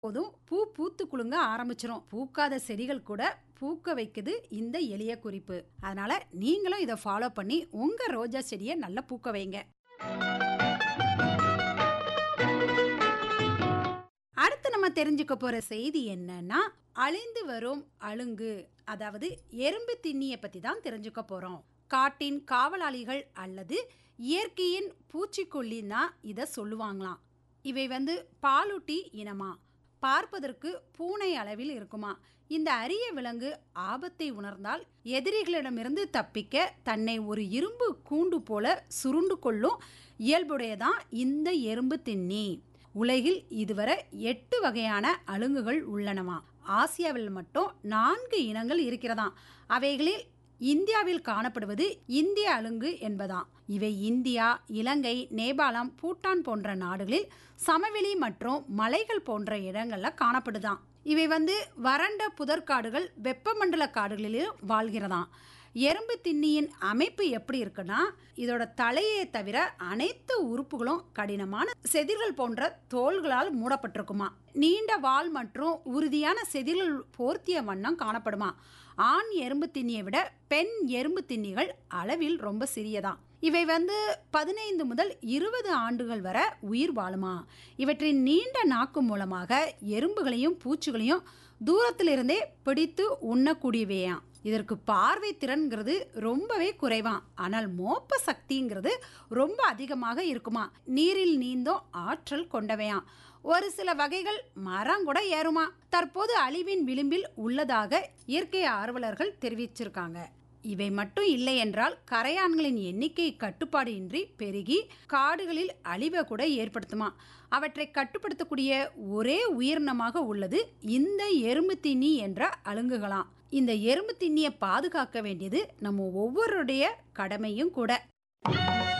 போதும் பூ பூத்து குலுங்க ஆரம்பிச்சிரும் பூக்காத செடிகள் கூட பூக்க வைக்குது இந்த எளிய குறிப்பு அதனால நீங்களும் இதை ஃபாலோ பண்ணி உங்க ரோஜா செடியை நல்லா பூக்க வைங்க அடுத்து நம்ம தெரிஞ்சுக்க போற செய்தி என்னன்னா அழிந்து வரும் அழுங்கு அதாவது எறும்பு திண்ணியை பத்தி தான் தெரிஞ்சுக்க போறோம் காட்டின் காவலாளிகள் அல்லது இயற்கையின் பூச்சிக்கொல்லின்னா இதை சொல்லுவாங்களாம் இவை வந்து பாலூட்டி இனமா பார்ப்பதற்கு பூனை அளவில் இருக்குமா இந்த அரிய விலங்கு ஆபத்தை உணர்ந்தால் எதிரிகளிடமிருந்து தப்பிக்க தன்னை ஒரு இரும்பு கூண்டு போல சுருண்டு கொள்ளும் இயல்புடையதான் இந்த எறும்பு திண்ணி உலகில் இதுவரை எட்டு வகையான அழுங்குகள் உள்ளனவா ஆசியாவில் மட்டும் நான்கு இனங்கள் இருக்கிறதாம் அவைகளில் இந்தியாவில் காணப்படுவது இந்திய அலுங்கு என்பதாம் இவை இந்தியா இலங்கை நேபாளம் பூட்டான் போன்ற நாடுகளில் சமவெளி மற்றும் மலைகள் போன்ற இடங்கள்ல காணப்படுதாம் இவை வந்து வறண்ட புதற்காடுகள் வெப்பமண்டல காடுகளிலும் வாழ்கிறதாம் எறும்பு திண்ணியின் அமைப்பு எப்படி இருக்குன்னா இதோட தலையை தவிர அனைத்து உறுப்புகளும் கடினமான செதில்கள் போன்ற தோள்களால் மூடப்பட்டிருக்குமா நீண்ட வால் மற்றும் உறுதியான செதில்கள் போர்த்திய வண்ணம் காணப்படுமா ஆண் எறும்பு திண்ணியை விட பெண் எறும்பு திண்ணிகள் அளவில் ரொம்ப சிறியதான் இவை வந்து பதினைந்து முதல் இருபது ஆண்டுகள் வரை உயிர் வாழுமா இவற்றின் நீண்ட நாக்கு மூலமாக எறும்புகளையும் பூச்சிகளையும் தூரத்திலிருந்தே பிடித்து உண்ணக்கூடியவையாம் இதற்கு பார்வை திறன்கிறது ரொம்பவே குறைவாம் ஆனால் மோப்ப சக்திங்கிறது ரொம்ப அதிகமாக இருக்குமா நீரில் நீந்தும் ஆற்றல் கொண்டவையாம் ஒரு சில வகைகள் மரம் கூட ஏறுமா தற்போது அழிவின் விளிம்பில் உள்ளதாக இயற்கை ஆர்வலர்கள் தெரிவிச்சிருக்காங்க இவை மட்டும் இல்லை என்றால் கரையான்களின் எண்ணிக்கை கட்டுப்பாடு இன்றி பெருகி காடுகளில் அழிவை கூட ஏற்படுத்துமா அவற்றை கட்டுப்படுத்தக்கூடிய ஒரே உயிரினமாக உள்ளது இந்த எறும்பு திண்ணி என்ற அலுங்குகளாம் இந்த எறும்பு திண்ணியை பாதுகாக்க வேண்டியது நம்ம ஒவ்வொருடைய கடமையும் கூட